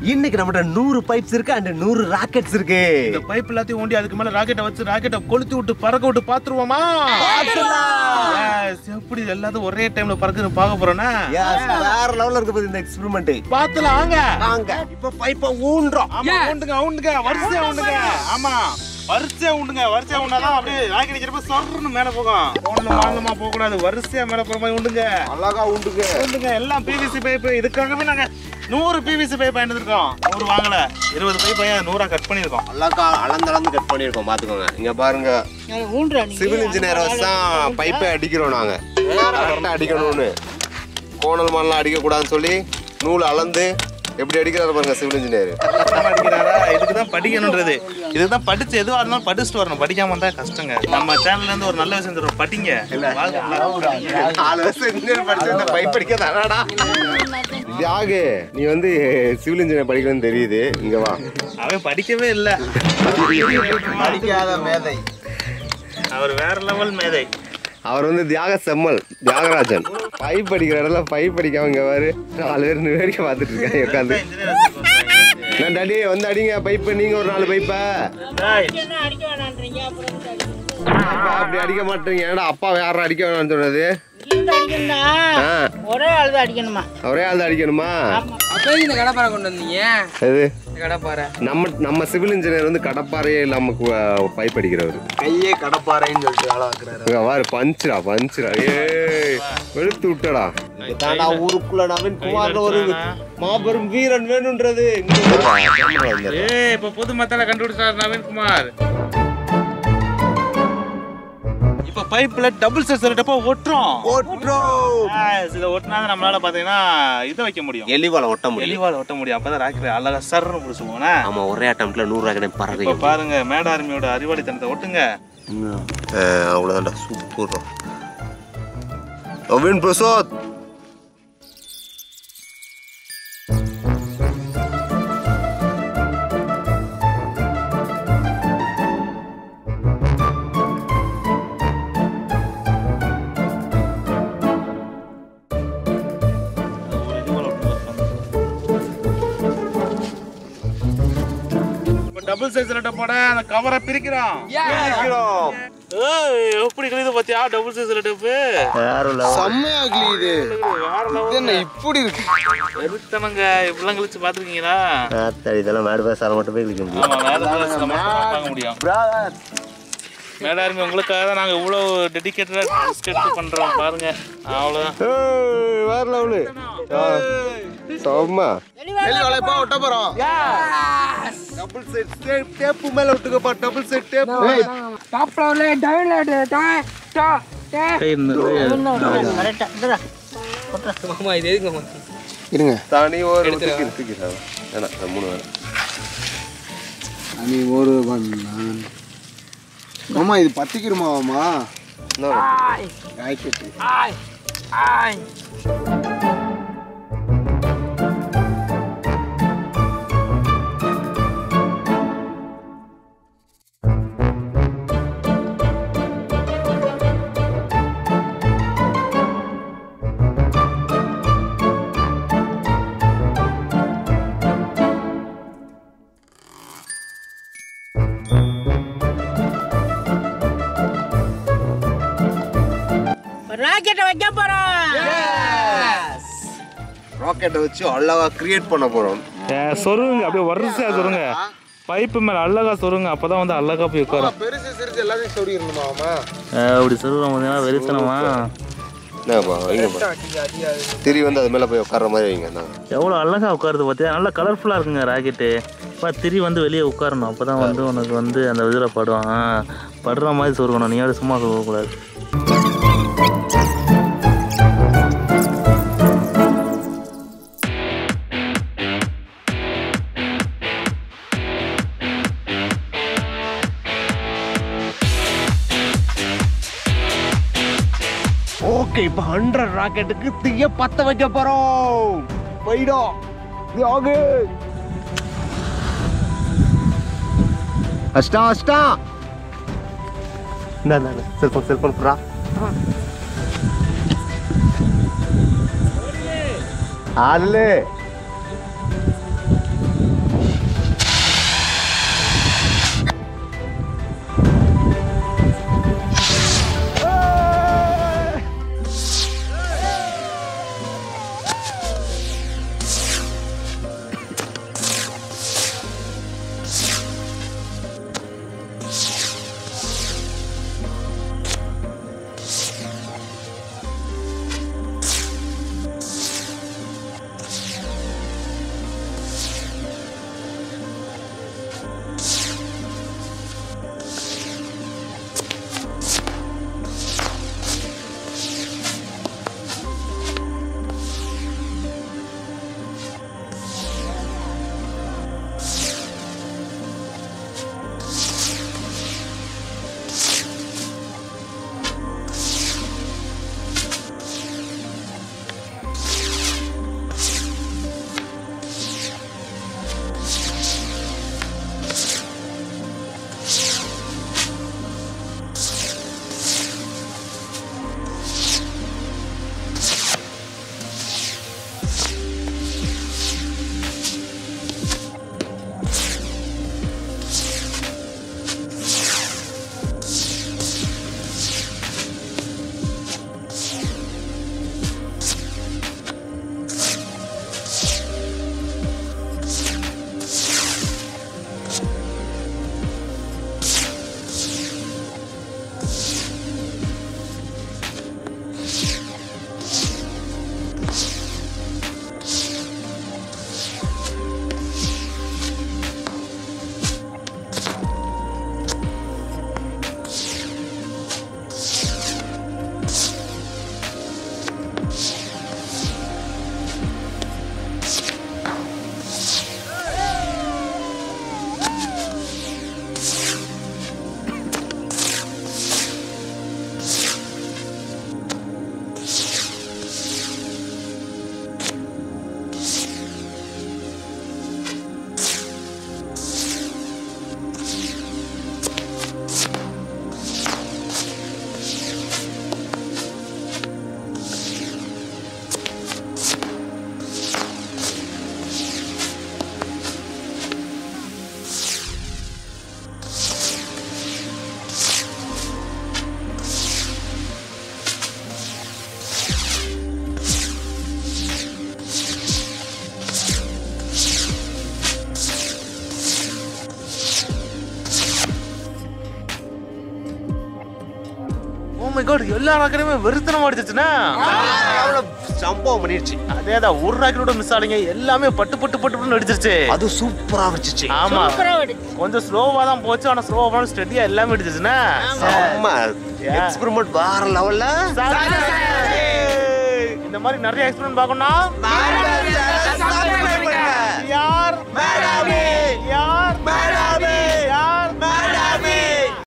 இன்னைக்கு நம்மகிட்ட நூறு பைப்ஸ் இருக்கு அண்ட் நூறு ராக்கெட்ஸ் இருக்கு இந்த பைப் எல்லாத்தையும் ஊண்டி அதுக்கு மேல ராக்கெட்டை வச்சு ராக்கெட்டை கொளுத்தி விட்டு பறக்க விட்டு பாத்துருவோமா Yes, எப்படி எல்லாத்தையும் ஒரே டைம்ல பறக்குன்னு பார்க்க போறோம்னா Yes, வேற லெவல்ல இருக்க போகுது இந்த எக்ஸ்பெரிமெண்ட் பாத்துலாம் வாங்க வாங்க இப்ப பைப்பை ஊன்றோம் ஆமா உண்டுங்க உண்டுங்க வரிசையா உண்டுங்க ஆமா வரிசையா உண்டுங்க வரிசையா உண்டாதான் அப்படியே ராக்கெட் அடிக்கிறப்ப சொர்றன்னு மேல போகும் போனல வாங்கமா போக கூடாது வரிசையா மேல போற மாதிரி உண்டுங்க அழகா உண்டுங்க உண்டுங்க எல்லாம் பிவிசி பைப் இதுக்காகவே நாங்க நூறு பிவிசி பைப் வாங்கிட்டு இருக்கோம் நூறு வாங்கல இருபது பைப் நூறா கட் பண்ணிருக்கோம் அழகா அளந்து அளந்து கட் பண்ணிருக்கோம் பாத்துக்கோங்க இங்க பாருங்க சிவில் இன்ஜினியர் வச்சு தான் பைப்பை அடிக்கிறோம் நாங்க கரெக்டா அடிக்கணும்னு கோணல் மண்ணெல்லாம் அடிக்க கூடாதுன்னு சொல்லி நூல் அளந்து எப்படி அடிக்கிறாரு பாருங்க சிவில் இன்ஜினியர் கஷ்டமா அடிக்கிறாரா இதுக்கு தான் படிக்கணுன்றது இதுக்கு தான் படிச்சு எதுவா இருந்தாலும் படிச்சுட்டு வரணும் படிக்காம இருந்தா கஷ்டங்க நம்ம சேனல்ல இருந்து ஒரு நல்ல விஷயம் தருவோம் படிங்க வாழ்க்கையில. நாலு வருஷம் இன்ஜினியர் படிச்சு இந்த பைப் அடிக்க தானாடா தியாகு நீ வந்து சிவில் இன்ஜினியர் படிக்கணும்னு தெரியுது இங்க வா அவன் படிக்கவே இல்ல படிக்காத மேதை அவர் வேற லெவல் மேதை அவர் வந்து தியாக செம்மல் தியாகராஜன் பைப் அடிக்கிற இடத்துல பைப் அடிக்காம இங்க பாரு நாலு பேர் வேடிக்கை பார்த்துட்டு இருக்காங்க உட்காந்து நான் டாடி வந்து அடிங்க பைப்பு நீங்க ஒரு நாலு பைப்பை அடிக்க வேணான்றீங்க அப்புறம் அப்படி அடிக்க மாட்டீங்க ஏன்னா அப்பா யாரும் அடிக்க வேணாம்னு சொன்னது இருந்து அடிக்கணும்னா ஆ ஒரே ஆள் தான் அடிக்கணுமா ஒரே ஆள் தான் அடிக்கணுமா அப்போ இந்த கடப்பாறை கொண்டு வந்தீங்க அது இந்த கடப்பாறை நம்ம நம்ம சிவில் இன்ஜினியர் வந்து கடப்பாறையே இல்லாம கு- பைப் அடிக்கிறவர் கையே கடப்பாறைன்னு சொல்லிட்டு வேலை வைக்கிறாரு இங்க பாரு பஞ்சுடா பஞ்சுடா ஏய் வெளுத்து விட்டடா தாண்டா ஊருக்குள்ள நவீன் குமார்னு ஒரு மாபெரும் வீரன் வேணும்ன்றது இங்க பாரு. ஏய் இப்ப புது மத்தால கண்டுபிடிச்சார் நவீன்குமார் இப்ப பைப்ல டபுள் செட் செல்லட்டப்போ ஒட்டுறோம் Yes, இதை ஒட்டினா நம்மளால பாத்தீங்கன்னா இதை வைக்க முடியும் எலிவால ஒட்ட முடியும் எலிவால் ஒட்ட முடியும் அப்பதான் ராக்கெட் அழகா சர்ன்னு பிடிச்சுவோண்ணே ஆமா ஒரே அட்டம்ல நூறு ராக்கெட் பறவை இப்ப பாருங்க மேட ஆர்மியோட அறிவாளித்தனத்தை ஒட்டுங்க அவ்வளவுதான்டா super Naveen Prasad double size letter போட அந்த கவரை பிரிக்கிறோம் ஏய், எப்படி கிடையாது பாத்தியா டபுள் சைஸ் லெட்டர் செம்மையா கிளியுது வேற இது என்ன லெவல் இப்படி இருக்கு வெறுத்தனங்க இப்படிலாம் கழிச்சு பாத்துருக்கீங்களா இதெல்லாம் மேடு பேசால மட்டும் போய் கிளிக்க முடியும் ஆமா வேற லெவல்ஸ்ல மட்டும் தான் பார்க்க முடியும் மேடாருமே உங்களுக்காக தான் நாங்க இவ்வளவு டெடிகேட்டடா ரிஸ்க் எடுத்து பண்றோம் பாருங்க அவ்வளவுதான் ஏய், வேற லெவலு சம்மா வெளி வளைப்பா ஒட்ட போறோம் டபுள் செட் டேப்பு மேல விட்டுக்கப்பா டபுள் செட் டேப் டாப் ஃப்ளோர்ல டவுன் கரெக்டா மாமா இது எதுக்கு மாமா இருங்க தனி ஒரு தூக்கி தூக்கி வேணாம் அது மூணு வேணாம் நீ ஒரு பண்ணான் மாமா இது பத்திக்கிருமாவாமா இன்னொரு. ராக்கெட்டு ராக்கெட்டை வைக்க போறோம் ராக்கெட்டை வச்சு அழகா கிரியேட் பண்ண போறோம் சொருங்க அப்படியே வரிசையா சொருங்க பைப்பு மேல அழகா சொருங்க அப்பதான் வந்து அழகா போய் உட்காரும் பெருசு சிறுசு எல்லாத்தையும் சொல்லிடணுமாமா அப்படி சொருங்க பார்த்தீங்கன்னா வெறித்தனமா என்னப்பா வைங்கப்பா திரி வந்து அது மேல போய் உட்கார்ற மாதிரி வைங்க நான் எவ்வளோ அழகா உட்காருது பார்த்தியா நல்லா கலர்ஃபுல்லாக இருக்குங்க ராக்கெட்டு இப்போ திரி வந்து வெளியே உட்காரணும் அப்போ தான் வந்து உனக்கு வந்து அந்த இதில் படும் ஆ, படுற மாதிரி சொருகணும் நீ யாரும் சும்மா சொருகக்கூடாது ஓகே இப்போ ஹண்ட்ரட் ராக்கெட்டுக்கு தீய பத்த வைக்க போறோம் போயிடா தியாகு அஷ்டா அஷ்டா இந்த இந்த செல்போன் செல்போன் புறா அல்லு மை காட் எல்லா ராக்கெட்டுமே வெறுத்தனமா அடிச்சிச்சுன்னா சம்பவம் பண்ணிடுச்சு அதேதான் ஒரு ராக்கெட்டோட மிஸ் ஆனீங்க எல்லாமே பட்டு பட்டு பட்டு பட்டு அடிச்சிருச்சு அது சூப்பரா வச்சுச்சு ஆமா சூப்பரா வெடிச்சு கொஞ்சம் ஸ்லோவா தான் போச்சு ஆனா ஸ்லோவா போன ஸ்டெடியா எல்லாமே அடிச்சிச்சுன்னா ஆமா எக்ஸ்பெரிமெண்ட் வேற லெவல்ல இந்த மாதிரி நிறைய எக்ஸ்பெரிமெண்ட் பார்க்கணும்னா